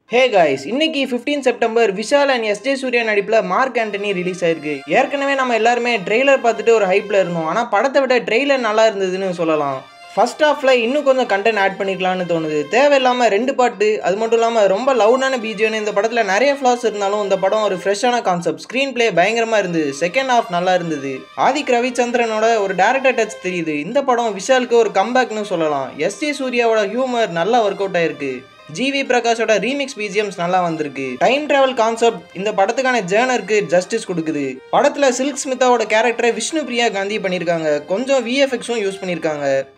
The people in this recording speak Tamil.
ஹே காய்ஸ் இன்னைக்கு 15 September Vishal and S J Suryah நடிப்பில் மார்க் ஆண்டனி ரிலீஸ் ஆயிருக்கு ஏற்கனவே நம்ம எல்லாருமே ட்ரெய்லர் பார்த்துட்டு ஒரு ஹைப்பில் இருந்தோம் ஆனால் படத்தை விட ட்ரெய்லர் நல்லா இருந்ததுன்னு சொல்லலாம் ஃபர்ஸ்ட் ஹாஃப்ல இன்னும் கொஞ்சம் கண்டென்ட் ஆட் பண்ணிக்கலாம்னு தோணுது தேவையில்லாமல் ரெண்டு பாட்டு அது மட்டும் இல்லாமல் ரொம்ப லவுடான பிஜிஎன் இந்த படத்தில் நிறைய ஃப்ளாஸ் இருந்தாலும் இந்த படம் ஒரு ஃப்ரெஷ்ஷான கான்செப்ட் ஸ்க்ரீன் ப்ளே பயங்கரமாக இருந்தது செகண்ட் ஹாஃப் நல்லா இருந்தது ஆதிக் ரவிச்சந்திரனோட ஒரு டேரக்டர் டச் தெரியுது இந்த படம் விஷாலுக்கு ஒரு கம்பேக்னு சொல்லலாம் எஸ் ஜே சூர்யாவோட ஹியூமர் நல்லா ஒர்க் அவுட் ஆயிருக்கு ஜிவி பிரகாஷோட ரீமிக்ஸ் பிஜிஎம்ஸ் நல்லா வந்திருக்கு டைம் டிராவல் கான்செப்ட் இந்த படத்துக்கான ஜேர்னருக்கு ஜஸ்டிஸ் கொடுக்குது படத்துல சில்க் ஸ்மிதாவோட கேரக்டரை விஷ்ணு பிரியா காந்தி பண்ணியிருக்காங்க கொஞ்சம் விஎஃப்எக்ஸும் யூஸ் பண்ணியிருக்காங்க